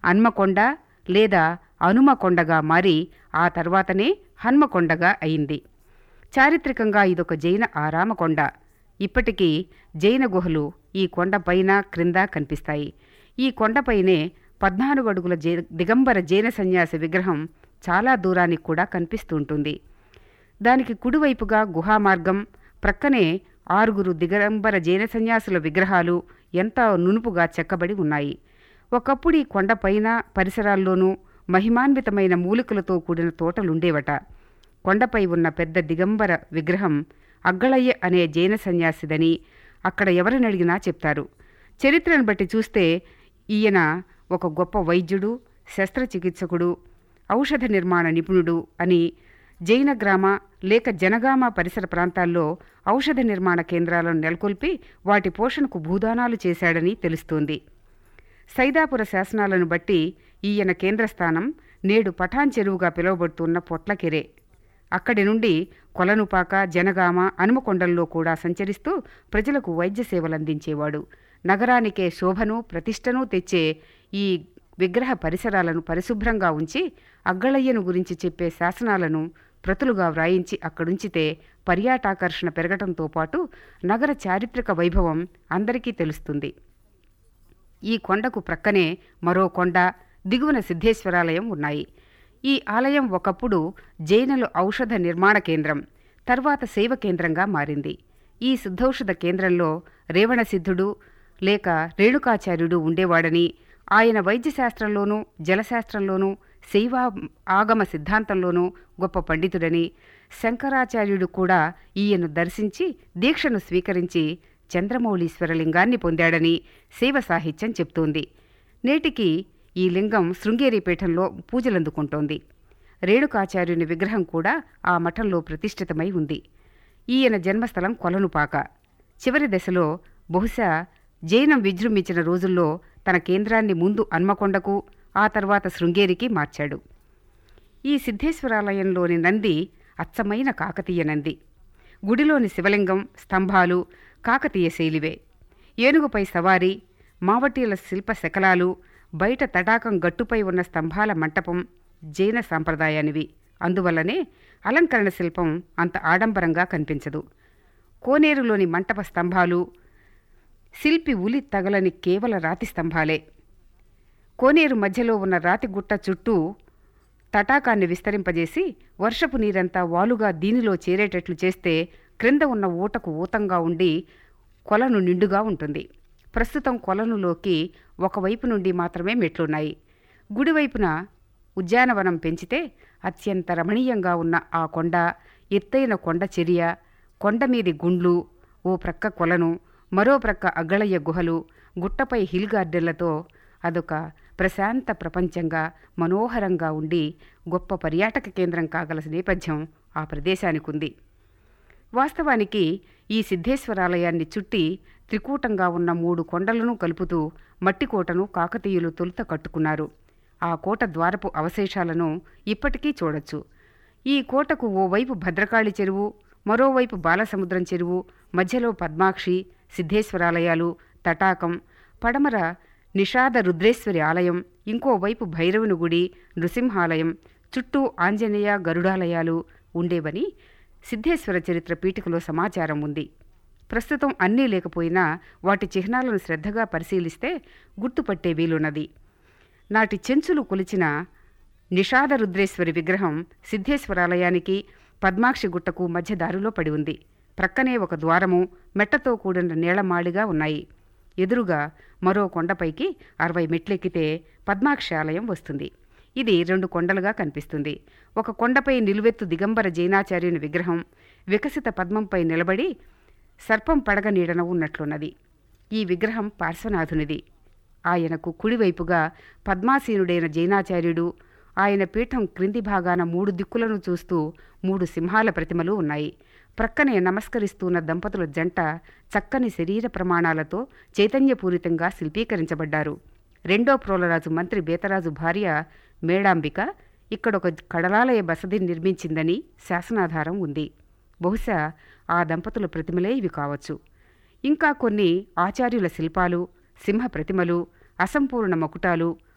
అన్మకొండ లేదా అనుమకొండగా మారి ఆ తర్వాతనే హన్మకొండగా అయింది చారిత్రకంగా ఇదొక జైన ఆరామకొండ ఇప్పటికీ జైన గుహలు ఈ కొండపైన క్రింద కనిపిస్తాయి ఈ కొండపైనే పద్నాలుగు అడుగుల జై దిగంబర జైన సన్యాసి విగ్రహం చాలా దూరానికి కూడా కనిపిస్తూ ఉంటుంది దానికి కుడివైపుగా గుహామార్గం ప్రక్కనే ఆరుగురు దిగంబర జైన సన్యాసుల విగ్రహాలు ఎంతో నునుపుగా చెక్కబడి ఉన్నాయి ఒకప్పుడు ఈ కొండపైన పరిసరాల్లోనూ మహిమాన్వితమైన మూలికలతో కూడిన తోటలుండేవట కొండపై ఉన్న పెద్ద దిగంబర విగ్రహం అగ్గళయ్య అనే జైన సన్యాసిదని అక్కడ ఎవరిని అడిగినా చెప్తారు చరిత్రను బట్టి చూస్తే ఈయన ఒక గొప్ప వైద్యుడు శస్త్రచికిత్సకుడు ఔషధ నిర్మాణ నిపుణుడు అని జైన గ్రామ లేక జనగామ పరిసర ప్రాంతాల్లో ఔషధ నిర్మాణ కేంద్రాలను నెలకొల్పి వాటి పోషణకు భూదానాలు చేశాడని తెలుస్తోంది సైదాపుర శాసనాలను బట్టి ఈయన కేంద్రస్థానం నేడు పఠాన్ చెరువుగా పిలువబడుతున్న పొట్లకెరే అక్కడి నుండి కొలనుపాక జనగామ అనుమకొండల్లో కూడా సంచరిస్తూ ప్రజలకు వైద్య సేవలందించేవాడు నగరానికే శోభను ప్రతిష్టను తెచ్చే ఈ విగ్రహ పరిసరాలను పరిశుభ్రంగా ఉంచి అగ్గళయ్యను గురించి చెప్పే శాసనాలను ప్రతులుగా వ్రాయించి అక్కడుంచితే పర్యాటాకర్షణ పెరగటంతో పాటు నగర చారిత్రక వైభవం అందరికీ తెలుస్తుంది ఈ కొండకు ప్రక్కనే మరో కొండ దిగువన సిద్ధేశ్వరాలయం ఉన్నాయి ఈ ఆలయం ఒకప్పుడు జైనుల ఔషధ నిర్మాణ కేంద్రం తర్వాత శైవ కేంద్రంగా మారింది ఈ సిద్ధౌషధ కేంద్రంలో రేవణ సిద్ధుడు లేక రేణుకాచార్యుడు ఉండేవాడని ఆయన వైద్యశాస్త్రంలోనూ జలశాస్త్రంలోనూ శైవ ఆగమ సిద్ధాంతంలోనూ గొప్ప పండితుడని శంకరాచార్యుడు కూడా ఈయన దర్శించి దీక్షను స్వీకరించి చంద్రమౌళీశ్వర లింగాన్ని పొందాడని శైవ సాహిత్యం చెప్తోంది నేటికి ఈ లింగం శృంగేరి పీఠంలో పూజలందుకుంటోంది రేణుకాచార్యుని విగ్రహం కూడా ఆ మఠంలో ప్రతిష్ఠితమై ఉంది ఈయన జన్మస్థలం కొలనుపాక చివరి దశలో బహుశా జైనం విజృంభించిన రోజుల్లో తన కేంద్రాన్ని ముందు అన్మకొండకు ఆ తర్వాత శృంగేరికి మార్చాడు ఈ సిద్ధేశ్వరాలయంలోని నంది అచ్చమైన కాకతీయ నంది గుడిలోని శివలింగం స్తంభాలు కాకతీయ శైలివే ఏనుగుపై సవారీ మావటీల శిల్ప శకలాలు బయట తటాకం గట్టుపై ఉన్న స్తంభాల మంటపం జైన సాంప్రదాయానివి అందువల్లనే అలంకరణ శిల్పం అంత ఆడంబరంగా కనిపించదు కోనేరులోని మంటప స్తంభాలు శిల్పి ఉలి తగలని కేవల రాతి స్తంభాలే కోనేరు మధ్యలో ఉన్న రాతి గుట్ట చుట్టూ తటాకాన్ని విస్తరింపజేసి వర్షపు నీరంతా వాలుగా దీనిలో చేరేటట్లు చేస్తే క్రింద ఉన్న ఊటకు ఊతంగా ఉండి కొలను నిండుగా ఉంటుంది ప్రస్తుతం కొలనులోకి ఒకవైపు నుండి మాత్రమే మెట్లున్నాయి గుడివైపున ఉద్యానవనం పెంచితే అత్యంత రమణీయంగా ఉన్న ఆ కొండ ఎత్తైన కొండ చర్య కొండమీది గుండ్లు ఓ ప్రక్క కొలను మరో ప్రక్క అగ్గళయ్య గుహలు గుట్టపై హిల్ గార్డెన్లతో అదొక ప్రశాంత ప్రపంచంగా మనోహరంగా ఉండి గొప్ప పర్యాటక కేంద్రం కాగల నేపథ్యం ఆ ప్రదేశానికి ఉంది వాస్తవానికి ఈ సిద్ధేశ్వరాలయాన్ని చుట్టి త్రికూటంగా ఉన్న మూడు కొండలను కలుపుతూ మట్టికోటను కాకతీయులు తొలుత కట్టుకున్నారు ఆ కోట ద్వారపు అవశేషాలను ఇప్పటికీ చూడొచ్చు ఈ కోటకు ఓవైపు భద్రకాళి చెరువు మరోవైపు బాలసముద్రం చెరువు మధ్యలో పద్మాక్షి సిద్ధేశ్వరాలయాలు తటాకం పడమర నిషాద రుద్రేశ్వరి ఆలయం ఇంకోవైపు భైరవుని గుడి నృసింహాలయం చుట్టూ ఆంజనేయ గరుడాలయాలు ఉండేవని సిద్ధేశ్వర చరిత్ర పీఠికలో సమాచారం ఉంది ప్రస్తుతం అన్నీ లేకపోయినా వాటి చిహ్నాలను శ్రద్ధగా పరిశీలిస్తే గుర్తుపట్టే వీలున్నది నాటి చెంచులు కొలిచిన నిషాద రుద్రేశ్వరి విగ్రహం సిద్ధేశ్వరాలయానికి పద్మాక్షి గుట్టకు మధ్య దారిలో పడి ఉంది ప్రక్కనే ఒక ద్వారము మెట్టతో కూడిన నీళ్లమాళిగా ఉన్నాయి ఎదురుగా మరో కొండపైకి అరవై మెట్లెక్కితే పద్మాక్షి ఆలయం వస్తుంది ఇది రెండు కొండలుగా కనిపిస్తుంది ఒక కొండపై నిలువెత్తు దిగంబర జైనాచార్యుని విగ్రహం వికసిత పద్మంపై నిలబడి సర్పం పడగ నీడన ఉన్నట్లున్నది ఈ విగ్రహం పార్శ్వనాథునిది ఆయనకు కుడివైపుగా పద్మాసీనుడైన జైనాచార్యుడు ఆయన పీఠం క్రింది భాగాన మూడు దిక్కులను చూస్తూ మూడు సింహాల ప్రతిమలు ఉన్నాయి ప్రక్కనే నమస్కరిస్తున్న దంపతుల జంట చక్కని శరీర ప్రమాణాలతో చైతన్యపూరితంగా శిల్పీకరించబడ్డారు రెండో ప్రోలరాజు మంత్రి బేతరాజు భార్య మేడాంబిక ఇక్కడొక కడలాలయ బసది నిర్మించిందని శాసనాధారం ఉంది బహుశా ఆ దంపతుల ప్రతిమలే ఇవి కావచ్చు ఇంకా కొన్ని ఆచార్యుల శిల్పాలు సింహ ప్రతిమలు అసంపూర్ణ మకుటాలు